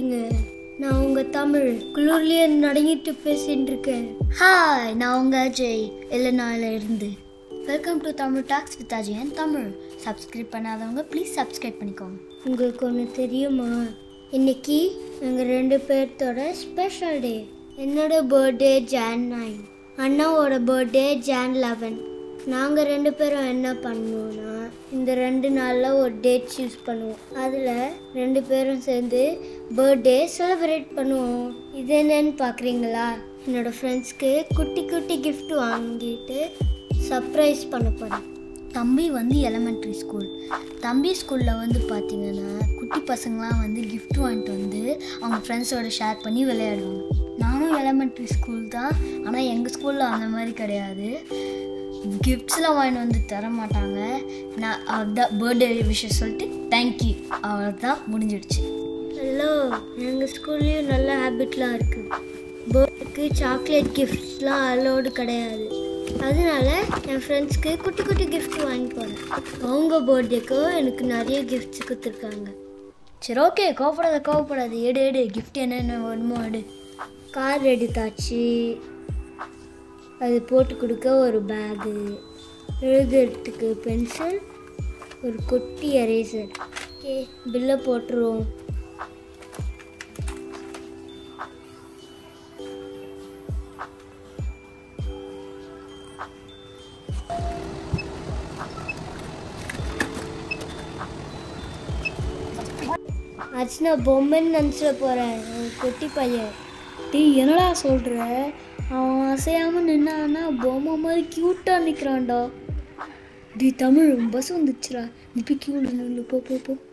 இருக்கீங்க நான் உங்க தமிழ் குளிர்லயே நடங்கிட்டு பேசிட்டு இருக்கேன் ஹாய் நான் உங்க அஜய் இல்லைனால இருந்து welcome to Tamil talks with Ajayan Tamil subscribe பண்ணாதவங்க ப்ளீஸ் சப்ஸ்கிரைப் பண்ணிக்கோங்க உங்களுக்கு ஒன்று தெரியுமா இன்னைக்கு எங்கள் ரெண்டு பேர்த்தோட ஸ்பெஷல் டே என்னோட பர்த்டே ஜான் நைன் அண்ணாவோட பர்த்டே ஜான் லெவன் நாங்கள் ரெண்டு பேரும் என்ன பண்ணுவோம்னா இந்த ரெண்டு நாளில் ஒரு டேட் சூஸ் பண்ணுவோம் அதில் ரெண்டு பேரும் சேர்ந்து பர்த்டே செலிப்ரேட் பண்ணுவோம் இது என்னன்னு பார்க்குறீங்களா என்னோட ஃப்ரெண்ட்ஸ்க்கு குட்டி குட்டி gift வாங்கிட்டு சர்ப்ரைஸ் பண்ண போகிறேன் தம்பி வந்து எலமெண்ட்ரி ஸ்கூல் தம்பி ஸ்கூலில் வந்து பார்த்தீங்கன்னா குட்டி பசங்களாம் வந்து gift வாங்கிட்டு வந்து அவங்க ஃப்ரெண்ட்ஸோட ஷேர் பண்ணி விளையாடுவாங்க நானும் எலமெண்ட்ரி ஸ்கூல் தான் ஆனால் எங்கள் ஸ்கூலில் அந்த மாதிரி கிடையாது கிஃப்ட்ஸ்லாம் வாங்கிட்டு வந்து தர மாட்டாங்க நான் அதுதான் பர்த்டே விஷயம் சொல்லிட்டு தேங்க்யூ அவ்வளோதான் முடிஞ்சிடுச்சு ஹலோ எங்கள் ஸ்கூல்லேயும் நல்ல ஹேபிட்லாம் இருக்குது பர்த்டேக்கு சாக்லேட் கிஃப்ட்ஸ்லாம் அலோடு கிடையாது அதனால என் ஃப்ரெண்ட்ஸ்க்கு குட்டி குட்டி gift வாங்கி போகிறேன் அவங்க பர்த்டேக்கோ எனக்கு நிறைய கிஃப்ட்ஸ் கொடுத்துருக்காங்க சரி ஓகே கோவப்படாத கோவப்படாத எடு எடு கிஃப்ட் என்னென்ன வேணுமோ எடு கார் எடுத்தாச்சு அது போட்டு கொடுக்க ஒரு பேகு எழுதுறதுக்கு பென்சில் ஒரு குட்டி எரேசர் ஓகே பில்லை போட்டுருவோம் ஆச்சுன்னா பொம்மைன்னு நினச்சிட போகிறேன் குட்டி பையன் டேய் என்னடா சொல்கிற அவன் அசையாமல் நின்னான்னா பொம்மை மாதிரி க்யூட்டாக நிற்கிறான்டா டேய் தமிழ் பஸ் வந்துச்சுடா நீ போய் க்யூவில் நில்லு போ போ போ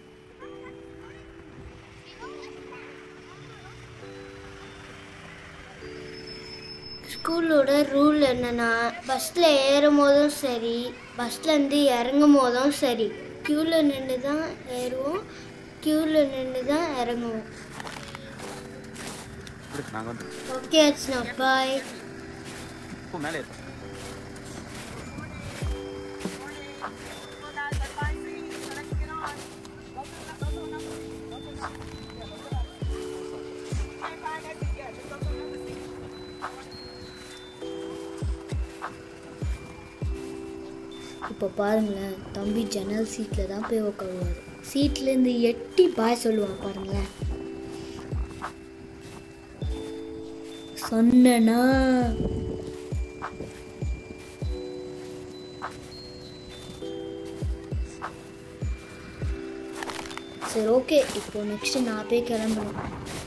ஸ்கூலோட ரூல் என்னன்னா பஸ்ஸில் ஏறும் போதும் சரி பஸ்லேருந்து இறங்கும் போதும் சரி க்யூவில் நின்று தான் ஏறுவோம் க்யூவில் நின்று தான் இறங்குவோம் நாங்கள் வந்து ஓகே அச்சுனா பாய் இப்போ மேலே இருக்கோம் இப்போ பாருங்களேன் தம்பி ஜன்னல் சீட்டில் தான் போய் உட்காருவார் சீட்லேருந்து எட்டி பாய் சொல்லுவான் பாருங்களேன் சொன்னனா சரி ஓகே இப்போ நெக்ஸ்ட் நான் போய் கிளம்பணும்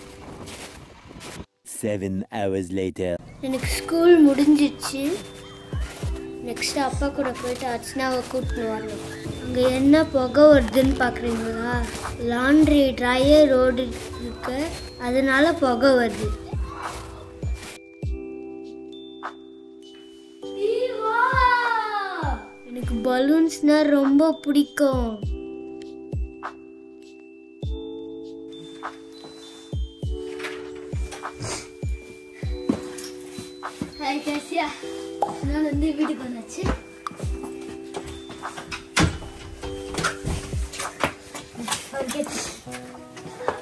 Seven hours later. எனக்கு ஸ்கூல் முடிஞ்சிச்சு நெக்ஸ்ட் அப்பா கூட போயிட்டு அர்ச்சனாவை கூட்டிட்டு வரணும் அங்கே என்ன புகை வருதுன்னு பார்க்குறீங்களா லாண்ட்ரி ட்ரையர் ரோடு இருக்கு அதனால புகை வருது எனக்கு பலூன்ஸ்னா ரொம்ப பிடிக்கும் ஹாய் கேசியா நான் வந்து வீட்டுக்கு வந்தாச்சு Forget it.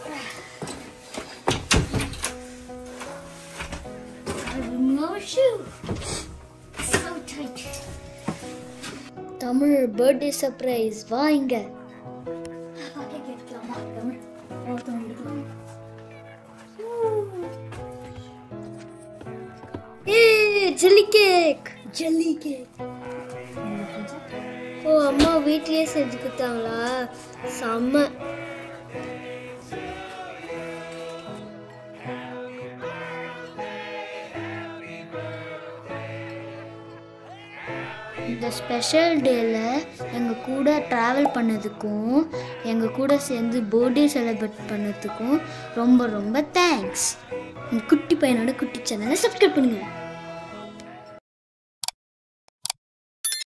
I remove our shoe. So tight. Tamil birthday surprise வா இங்க கேட்கலாமா தமிழ் ஒருத்தவங்க எடுக்கலாம் ஏய் ஜெல்லி கேக் ஜெல்லி கேக் ஓ அம்மா வீட்லயே செஞ்சு கொடுத்தாங்களா செம்ம இந்த ஸ்பெஷல் டேல எங்கள் கூட ட்ராவல் பண்ணதுக்கும் எங்கள் கூட சேர்ந்து பர்த்டே செலிப்ரேட் பண்ணதுக்கும் ரொம்ப ரொம்ப தேங்க்ஸ் குட்டி பையனோட குட்டி சேனலை சப்ஸ்கிரைப் பண்ணுங்கள்